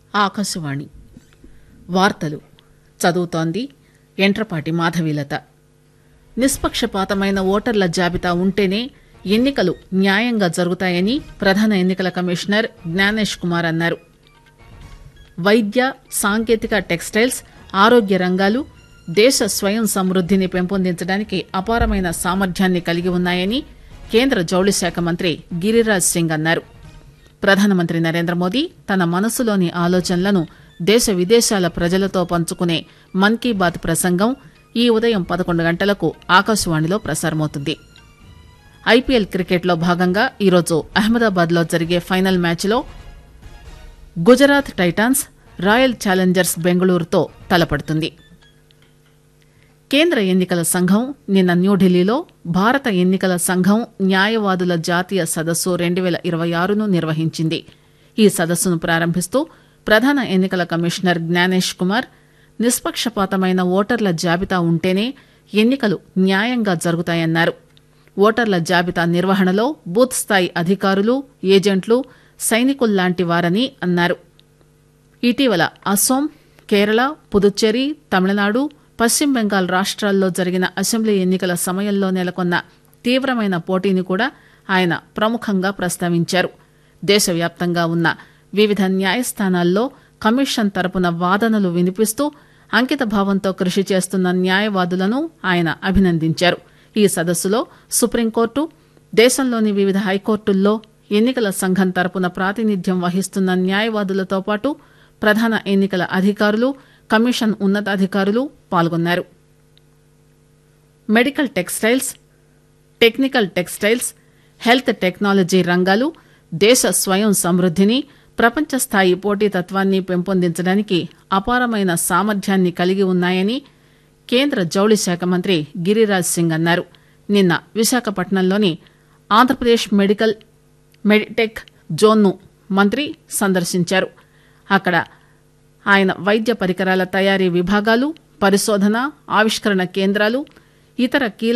ఆకాశవాణి వార్తలు చదువుతోంది ఎంట్రపాటి మాధవీలత నిష్పక్షపాతమైన ఓటర్ల జాబితా ఉంటేనే ఎన్నికలు న్యాయంగా జరుగుతాయని ప్రధాన ఎన్నికల కమిషనర్ జ్ఞానేష్ కుమార్ అన్నారు వైద్య సాంకేతిక టెక్స్టైల్స్ ఆరోగ్య రంగాలు దేశ స్వయం సమృద్దిని పెంపొందించడానికి అపారమైన సామర్థ్యాన్ని కలిగి ఉన్నాయని కేంద్ర జౌళి శాఖ మంత్రి గిరిరాజ్ సింగ్ అన్నారు ప్రధానమంత్రి నరేంద్ర మోదీ తన మనసులోని ఆలోచనలను దేశ విదేశాల ప్రజలతో పంచుకునే మన్ కీ బాత్ ప్రసంగం ఈ ఉదయం పదకొండు గంటలకు ఆకాశవాణిలో ప్రసారమవుతుంది ఐపీఎల్ క్రికెట్లో భాగంగా ఈరోజు అహ్మదాబాద్ లో జరిగే ఫైనల్ మ్యాచ్లో గుజరాత్ టైటాన్స్ రాయల్ ఛాలెంజర్స్ బెంగళూరుతో తలపడుతుంది కేంద్ర ఎన్నికల సంఘం నిన్న న్యూఢిల్లీలో భారత ఎన్నికల సంఘం న్యాయవాదుల జాతీయ సదస్సు రెండు పేల ఇరవై ఆరును నిర్వహించింది ఈ సదస్సును ప్రారంభిస్తూ ప్రధాన ఎన్నికల కమిషనర్ జ్ఞానేష్ కుమార్ నిష్పక్షపాతమైన ఓటర్ల జాబితా ఉంటేనే ఎన్నికలు న్యాయంగా జరుగుతాయన్నారు ఓటర్ల జాబితా నిర్వహణలో బూత్ స్థాయి అధికారులు ఏజెంట్లు సైనికుల్లాంటి వారని అన్నారు ఇటీవల అస్సోం కేరళ పుదుచ్చేరి తమిళనాడు పశ్చిమ బెంగాల్ రాష్ట్రాల్లో జరిగిన అసెంబ్లీ ఎన్నికల సమయంలో నెలకొన్న తీవ్రమైన పోటీని కూడా ఆయన ప్రముఖంగా ప్రస్తావించారు దేశవ్యాప్తంగా ఉన్న వివిధ న్యాయస్థానాల్లో కమిషన్ తరపున వాదనలు వినిపిస్తూ అంకిత భావంతో కృషి చేస్తున్న న్యాయవాదులను ఆయన అభినందించారు ఈ సదస్సులో సుప్రీంకోర్టు దేశంలోని వివిధ హైకోర్టుల్లో ఎన్నికల సంఘం తరపున ప్రాతినిధ్యం వహిస్తున్న న్యాయవాదులతో పాటు ప్రధాన ఎన్నికల అధికారులు కమిషన్ ఉన్నతాధికారులు పాల్గొన్నారు medical textiles technical textiles health technology రంగాలు దేశ స్వయం సమృద్దిని ప్రపంచ స్థాయి పోటీతత్వాన్ని పెంపొందించడానికి అపారమైన సామర్థ్యాన్ని కలిగి ఉన్నాయని కేంద్ర జౌళి శాఖ మంత్రి గిరిరాజ్ సింగ్ అన్నారు నిన్న విశాఖపట్నంలోని ఆంధ్రప్రదేశ్ మెడికల్ మెడిటెక్ జోన్ను మంత్రి సందర్శించారు అక్కడ ఆయన వైద్య పరికరాల తయారీ విభాగాలు పరిశోధన ఆవిష్కరణ కేంద్రాలు ఇతర కీలక